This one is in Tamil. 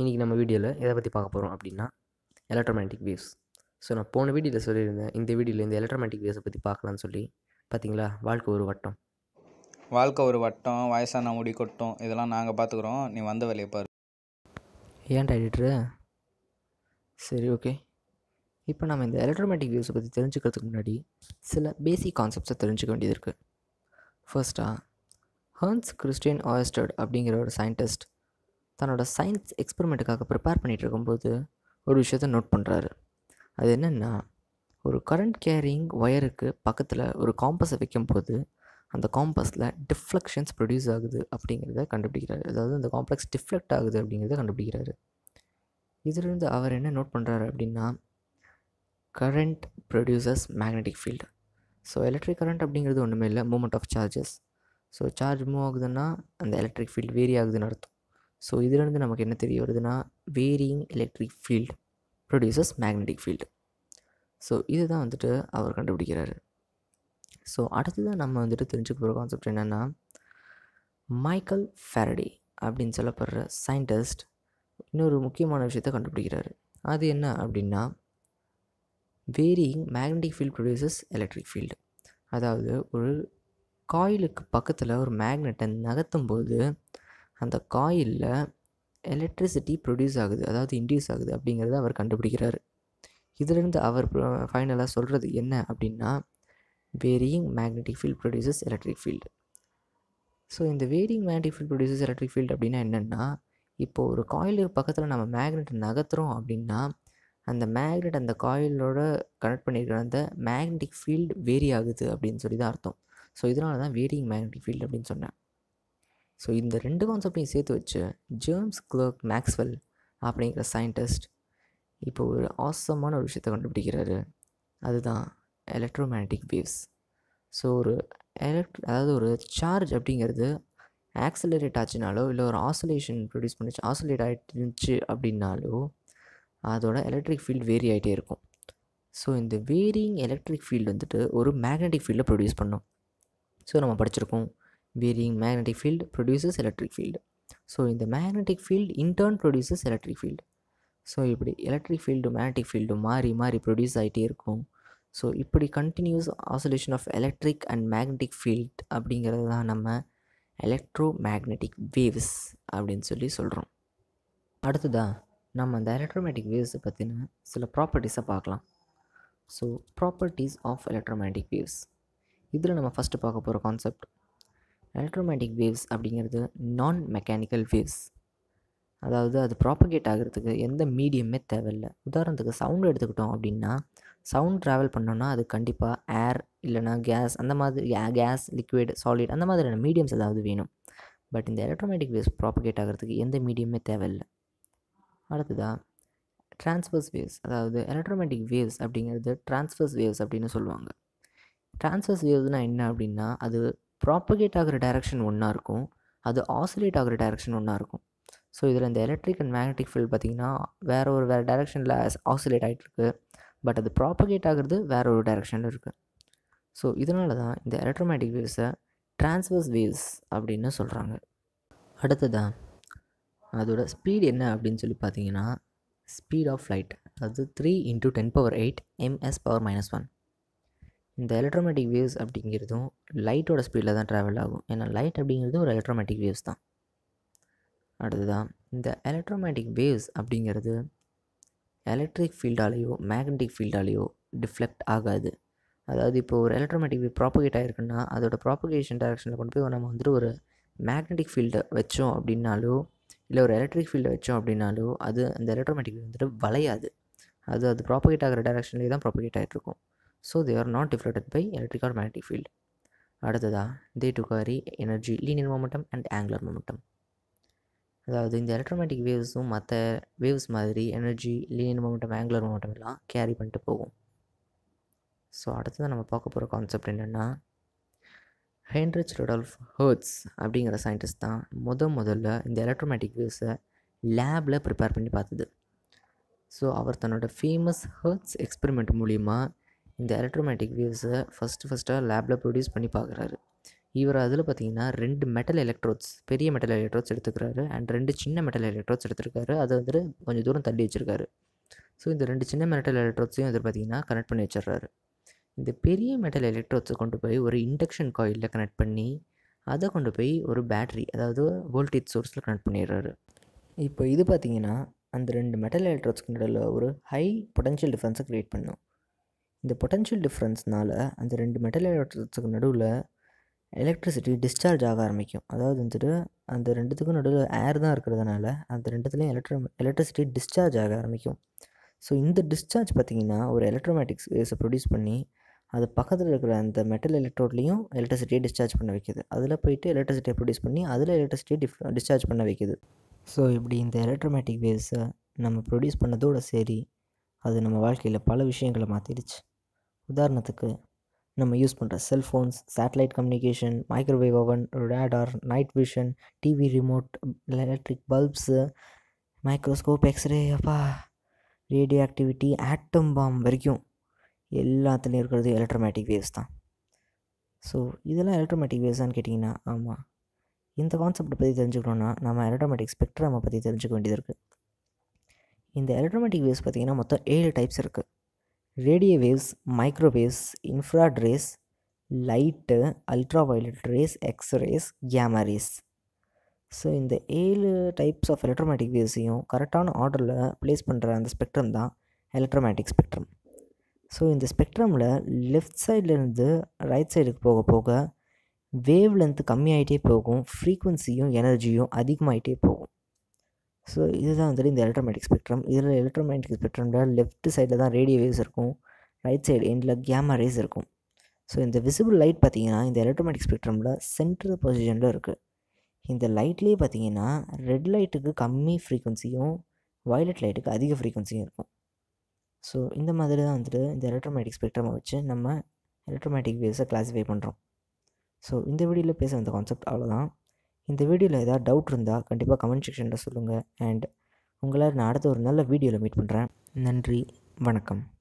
இன்றைக்கி நம்ம வீடியோவில் எதை பற்றி பார்க்க போகிறோம் அப்படின்னா எலக்ட்ரோமேட்டிக் வேவ்ஸ் ஸோ நான் போன வீடியோவில் சொல்லியிருந்தேன் இந்த வீடியோவில் இந்த எலக்ட்ரோமேட்டிக் வேவ்ஸை பற்றி பார்க்கலான்னு சொல்லி பார்த்தீங்களா வாழ்க்கை ஒரு வட்டம் வாழ்க்கை ஒரு வட்டம் வயசான முடி கொட்டும் இதெல்லாம் நாங்கள் பார்த்துக்குறோம் நீ வந்த வேலையை பாரு ஏன்டா எடிட்ரு சரி ஓகே இப்போ நம்ம இந்த எலக்ட்ரோமேட்டிக் வேவ்ஸை பற்றி தெரிஞ்சுக்கிறதுக்கு முன்னாடி சில பேசிக் கான்செப்ட்ஸை தெரிஞ்சுக்க வேண்டியது இருக்குது ஃபர்ஸ்ட்டாக ஹர்ன்ஸ் கிறிஸ்டியன் ஆயஸ்டர்ட் அப்படிங்கிற ஒரு சயின்டிஸ்ட் தன்னோட சயின்ஸ் எக்ஸ்பெரிமெண்ட்டுக்காக ப்ரிப்பேர் பண்ணிகிட்டு இருக்கும்போது ஒரு விஷயத்த நோட் பண்ணுறாரு அது என்னென்னா ஒரு கரண்ட் கேரிங் ஒயருக்கு பக்கத்தில் ஒரு காம்பஸை வைக்கும்போது அந்த காம்பஸில் டிஃப்ளெக்ஷன்ஸ் ப்ரொடியூஸ் ஆகுது அப்படிங்கிறத கண்டுபிடிக்கிறாரு அதாவது அந்த காம்ப்ளெக்ஸ் டிஃப்ளெக்ட் ஆகுது அப்படிங்கிறத கண்டுபிடிக்கிறாரு இதிலிருந்து அவர் என்ன நோட் பண்ணுறாரு அப்படின்னா current producers magnetic field so electric current அப்படிங்கிறது ஒன்றுமே இல்லை movement of charges so charge move ஆகுதுன்னா அந்த எலக்ட்ரிக் ஃபீல்டு வேரி ஆகுதுன்னு அர்த்தம் ஸோ இதிலிருந்து நமக்கு என்ன தெரிய வருதுன்னா varying electric field producers magnetic field so இதுதான் வந்துட்டு அவர் கண்டுபிடிக்கிறாரு ஸோ அடுத்ததான் நம்ம வந்துட்டு தெரிஞ்சுக்க போகிற கான்செப்ட் என்னென்னா மைக்கேல் ஃபேரடே அப்படின்னு சொல்லப்படுற சயின்டிஸ்ட் இன்னொரு முக்கியமான விஷயத்தை கண்டுபிடிக்கிறாரு அது என்ன அப்படின்னா varying magnetic field produces electric field அதாவது ஒரு காயிலுக்கு பக்கத்தில் ஒரு மேக்னெட்டை நகர்த்தும் போது அந்த காயிலில் எலக்ட்ரிசிட்டி ப்ரொடியூஸ் ஆகுது அதாவது இன்டியூஸ் ஆகுது அப்படிங்கிறத அவர் கண்டுபிடிக்கிறாரு இதிலிருந்து அவர் ஃபைனலாக சொல்கிறது என்ன அப்படின்னா varying magnetic field produces electric field so இந்த varying magnetic field produces electric field அப்படின்னா என்னென்னா இப்போது ஒரு காயிலுக்கு பக்கத்தில் நம்ம மேக்னெட்டை நகர்த்துறோம் அப்படின்னா அந்த மேக்னெட் அந்த காயிலோட கனெக்ட் பண்ணியிருக்கிற அந்த மேக்னெட்டிக் ஃபீல்டு வேரி ஆகுது அப்படின்னு சொல்லி தான் அர்த்தம் ஸோ இதனால தான் வேரியிங் மேக்னெட்டிக் ஃபீல்டு அப்படின்னு சொன்னேன் ஸோ இந்த ரெண்டு கான்செப்டையும் சேர்த்து வச்சு ஜேம்ஸ் கிளர்க் மேக்ஸ்வெல் அப்படிங்கிற சயின்டிஸ்ட் இப்போ ஒரு ஆசமான ஒரு விஷயத்தை கண்டுபிடிக்கிறாரு அதுதான் எலக்ட்ரோமேக்னட்டிக் வேவ்ஸ் ஸோ ஒரு எலக்ட்ரி அதாவது ஒரு சார்ஜ் அப்படிங்கிறது ஆக்சலரேட் ஆச்சுனாலோ இல்லை ஒரு ஆசோலேஷன் ப்ரொடியூஸ் பண்ணிச்சு ஆசோலேட் ஆகிட்டுருந்துச்சு அப்படின்னாலோ அதோட எலக்ட்ரிக் ஃபீல்டு வேரி ஆகிட்டே இருக்கும் ஸோ இந்த வேரியிங் எலக்ட்ரிக் ஃபீல்டு வந்துட்டு ஒரு மேக்னெட்டிக் ஃபீல்டை ப்ரொடியூஸ் பண்ணும் ஸோ நம்ம படிச்சிருக்கோம் varying magnetic field produces electric field so இந்த magnetic field in turn produces electric field so இப்படி எலக்ட்ரிக் ஃபீல்டு மேக்னெட்டிக் ஃபீல்டு மாறி மாறி ப்ரொடியூஸ் ஆகிட்டே இருக்கும் ஸோ இப்படி continuous oscillation of electric and magnetic field அப்படிங்கிறது தான் நம்ம எலக்ட்ரோ மேக்னெட்டிக் வேவ்ஸ் அப்படின்னு சொல்லி சொல்கிறோம் அடுத்ததாக நம்ம அந்த எலக்ட்ரோமேட்டிக் வேவ்ஸை பற்றின சில ப்ராப்பர்ட்டிஸை பார்க்கலாம் so properties of electromagnetic waves இதில் நம்ம ஃபஸ்ட்டு பார்க்க போகிற கான்செப்ட் எலக்ட்ரோமேட்டிக் வேவ்ஸ் அப்படிங்கிறது நான் மெக்கானிக்கல் வேவ்ஸ் அதாவது அது ப்ராப்பகேட் ஆகிறதுக்கு எந்த மீடியமே தேவையில்லை உதாரணத்துக்கு சவுண்ட் எடுத்துக்கிட்டோம் அப்படின்னா சவுண்ட் ட்ராவல் பண்ணோன்னா அது கண்டிப்பாக ஏர் இல்லைனா கேஸ் அந்த மாதிரி கேஸ் லிக்விட் சாலிட் அந்த மாதிரியான மீடியம்ஸ் ஏதாவது வேணும் பட் இந்த எலக்ட்ரோமேட்டிக் வேவ்ஸ் ப்ராப்பகேட் ஆகிறதுக்கு எந்த மீடியமே தேவையில்லை அடுத்ததாக ட்ரான்ஸ்வர்ஸ் வேவ்ஸ் அதாவது எலக்ட்ரோமேட்டிக் வேவ்ஸ் அப்படிங்கிறது ட்ரான்ஸ்வர்ஸ் வேவ்ஸ் அப்படின்னு சொல்லுவாங்க ட்ரான்ஸ்வர்ஸ் வேவ்ஸ்னால் என்ன அப்படின்னா அது ப்ராப்பகேட் ஆகிற டைரக்ஷன் ஒன்றா இருக்கும் அது ஆசிலேட் ஆகிற டைரக்ஷன் ஒன்றா இருக்கும் ஸோ இதில் இந்த எலக்ட்ரிக் அண்ட் மேக்னெட்டிக் ஃபீல்டு பார்த்திங்கன்னா வேறு ஒரு வேறு டைரக்ஷனில் ஆசிலேட் ஆகிட்டுருக்கு பட் அது ப்ராப்பகேட் ஆகிறது வேறு ஒரு டைரக்ஷனில் இருக்குது ஸோ இதனால தான் இந்த எலக்ட்ரோமேட்டிக் வேவ்ஸை ட்ரான்ஸ்வர்ஸ் வேவ்ஸ் அப்படின்னு சொல்கிறாங்க அடுத்ததான் அதோட ஸ்பீட் என்ன அப்படின்னு சொல்லி பார்த்தீங்கன்னா ஸ்பீட் ஆஃப் லைட் அது three into ten power eight M S power minus one இந்த எலக்ட்ரோமேட்டிக் வேவ்ஸ் அப்படிங்கிறதும் லைட்டோட ஸ்பீடில் தான் ட்ராவல் ஆகும் ஏன்னா லைட் அப்படிங்கிறது ஒரு எலக்ட்ரோமேட்டிக் வேவ்ஸ் தான் அடுத்ததான் இந்த எலக்ட்ரோமேட்டிக் வேவ்ஸ் அப்படிங்கிறது எலக்ட்ரிக் ஃபீல்டாலேயோ மேக்னெட்டிக் ஃபீல்டாலேயோ டிஃப்ளெக்ட் ஆகாது அதாவது இப்போ ஒரு எலக்ட்ரோமேட்டிக் வேவ் ப்ராப்பகேட் ஆகிருக்குன்னா அதோட ப்ராப்பகேஷன் டைரக்ஷனில் கொண்டு போய் நம்ம வந்துட்டு ஒரு மேக்னெட்டிக் ஃபீல்டை வச்சோம் அப்படின்னாலோ இல்லை ஒரு எலக்ட்ரிக் ஃபீல்டை வச்சோம் அப்படின்னாலோ அது அந்த எலக்ட்ரோமேட்டிக் வந்துட்டு வளையாது அது அது ப்ராப்பகேட் ஆகிற டைரக்ஷன்லேயே தான் ப்ராப்பகேட் ஆகிட்ருக்கும் so they are not deflected by electric or magnetic field அடுத்ததாக they do carry energy linear momentum and angular momentum அதாவது இந்த எலக்ட்ரோமேட்டிக் வேவ்ஸும் மற்ற வேவ்ஸ் மாதிரி energy linear momentum angular momentum எல்லாம் கேரி பண்ணிட்டு போகும் ஸோ அடுத்ததான் நம்ம பார்க்க போகிற கான்செப்ட் என்னென்னா ஹென்ரிச் ரொடால்ஃப் ஹர்ட்ஸ் அப்படிங்கிற சயின்டிஸ்ட் தான் முத முதல்ல இந்த எலக்ட்ரோமேட்டிக் வேவ்ஸை லேபில் ப்ரிப்பேர் பண்ணி பார்த்தது ஸோ அவர் தன்னோட ஃபேமஸ் ஹர்ட்ஸ் எக்ஸ்பெரிமெண்ட் மூலிமா இந்த எலக்ட்ரோமேட்டிக் வேவ்ஸை ஃபஸ்ட்டு ஃபஸ்ட்டாக லேபில் ப்ரொடியூஸ் பண்ணி பார்க்குறாரு இவர் அதில் பார்த்தீங்கன்னா ரெண்டு மெட்டல் எலக்ட்ரோட்ஸ் பெரிய மெட்டல் எலக்ட்ரோட்ஸ் எடுத்துக்கிறாரு அண்ட் ரெண்டு சின்ன மெட்டல் எலக்ட்ரோட்ஸ் எடுத்துருக்காரு அதை வந்துட்டு கொஞ்சம் தூரம் தள்ளி வச்சுருக்காரு ஸோ இந்த ரெண்டு சின்ன மெட்டல் எலக்ட்ரோட்ஸையும் வந்து பார்த்தீங்கன்னா கனெக்ட் பண்ணி வச்சிடுறாரு இந்த பெரிய மெட்டல் எலக்ட்ரோட்ஸை கொண்டு போய் ஒரு இண்டக்ஷன் காயிலில் கனெக்ட் பண்ணி அதை கொண்டு போய் ஒரு பேட்ரி அதாவது வோல்டேஜ் சோர்ஸில் கனெக்ட் பண்ணிடுறாரு இப்போ இது பார்த்தீங்கன்னா அந்த ரெண்டு மெட்டல் எலக்ட்ரோட்ஸ்க்கு நடுவில் ஒரு ஹை பொட்டன்ஷியல் டிஃப்ரென்ஸை க்ரியேட் பண்ணும் இந்த பொட்டன்ஷியல் டிஃப்ரென்ஸ்னால அந்த ரெண்டு மெட்டல் எலக்ட்ரோட்ஸுக்கு நடுவில் எலக்ட்ரிசிட்டி டிஸ்சார்ஜ் ஆக ஆரம்பிக்கும் அதாவது வந்துட்டு அந்த ரெண்டுத்துக்கும் நடுவில் ஏர் தான் இருக்கிறதுனால அந்த ரெண்டுத்துலேயும் எலக்ட்ரோ எலக்ட்ரிசிட்டி டிஸ்சார்ஜ் ஆக ஆரம்பிக்கும் ஸோ இந்த டிஸ்சார்ஜ் பார்த்திங்கன்னா ஒரு எலக்ட்ரோமேட்டிக்ஸ் வேஸை ப்ரொடியூஸ் பண்ணி அது பக்கத்தில் இருக்கிற அந்த மெட்டல் எலக்ட்ரோட்லேயும் எலக்ட்ரிசிட்டியை டிஸ்சார்ஜ் பண்ண வைக்கிது அதில் போயிட்டு எலக்ட்ரிசிட்டியை ப்ரொடியூஸ் பண்ணி அதில் எலக்ட்ரிசிட்டியை டிஃப் டிஸ்சார்ஜ் பண்ண வைக்கிது ஸோ இப்படி இந்த எலக்ட்ரோமேட்டிக் வேவ்ஸை நம்ம ப்ரொடியூஸ் பண்ணதோடு சரி அது நம்ம வாழ்க்கையில் பல விஷயங்களை மாற்றிடுச்சு உதாரணத்துக்கு நம்ம யூஸ் பண்ணுற cellphones satellite communication microwave oven radar night vision TV remote electric bulbs microscope X ray அப்பா ரேடியோ ஆக்டிவிட்டி ஆட்டம் பாம் வரைக்கும் எல்லாத்துலேயும் இருக்கிறது எலக்ட்ரோமேட்டிக் வேவ்ஸ் தான் ஸோ இதெல்லாம் எலக்ட்ரோமேட்டிக் வேவ்ஸான்னு கேட்டிங்கன்னா ஆமாம் இந்த கான்செப்டை பற்றி தெரிஞ்சுக்கணுன்னா நம்ம எலக்ட்ரோமேட்டிக் ஸ்பெக்ட்ரமை பற்றி தெரிஞ்சுக்க வேண்டியது இருக்குது இந்த எலக்ட்ரோமேட்டிக் வேவ்ஸ் பார்த்திங்கன்னா மொத்தம் ஏழு டைப்ஸ் இருக்குது radio waves microwaves infrared rays light ultra violet rays X rays gamma rays so இந்த ஏழு டைப்ஸ் ஆஃப் எலக்ட்ரோமேட்டிக் வேவ்ஸையும் கரெக்டான ஆர்டரில் ப்ளேஸ் பண்ணுற அந்த ஸ்பெக்ட்ரம் தான் எலக்ட்ரோமேட்டிக் ஸ்பெக்ட்ரம் ஸோ இந்த ஸ்பெக்ட்ரமில் லெஃப்ட் சைட்லேருந்து ரைட் சைடுக்கு போக போக வேவ் லென்த்து கம்மியாகிட்டே போகும் ஃப்ரீக்குவன்சியும் எனர்ஜியும் அதிகமாகிட்டே போகும் ஸோ இதுதான் வந்துட்டு இந்த எலக்ட்ரோமேட்டிக் ஸ்பெக்ட்ரம் இதில் எலக்ட்ரோமேட்டிக் ஸ்பெக்ட்ரமில் லெஃப்ட் சைடில் தான் ரேடியோ வேவ்ஸ் இருக்கும் ரைட் சைடு எண்டில் கேமா ரேஸ் இருக்கும் ஸோ இந்த விசிபிள் லைட் பார்த்திங்கன்னா இந்த எலக்ட்ரோமேட்டிக் ஸ்பெக்ட்ரமில் சென்ட்ரல் பொசிஷனில் இருக்குது இந்த லைட்லேயே பார்த்தீங்கன்னா ரெட் லைட்டுக்கு கம்மி ஃப்ரீக்குவன்சியும் வயலட் லைட்டுக்கு அதிக ஃப்ரீக்குவன்சியும் இருக்கும் ஸோ இந்த மாதிரி தான் வந்துட்டு இந்த எலக்ட்ரோமேட்டிக் ஸ்பெக்ட்ரமை வச்சு நம்ம எலக்ட்ரோமேட்டிக் வேவ்ஸை கிளாஸிஃபை பண்ணுறோம் ஸோ இந்த வீடியோவில் பேச அந்த கான்செப்ட் அவ்வளோதான் இந்த வீடியோவில் ஏதாவது டவுட் இருந்தால் கண்டிப்பாக கமெண்ட் செக்ஷனில் சொல்லுங்கள் அண்ட் உங்களை நான் அடுத்த ஒரு நல்ல வீடியோவில் மீட் பண்ணுறேன் நன்றி வணக்கம்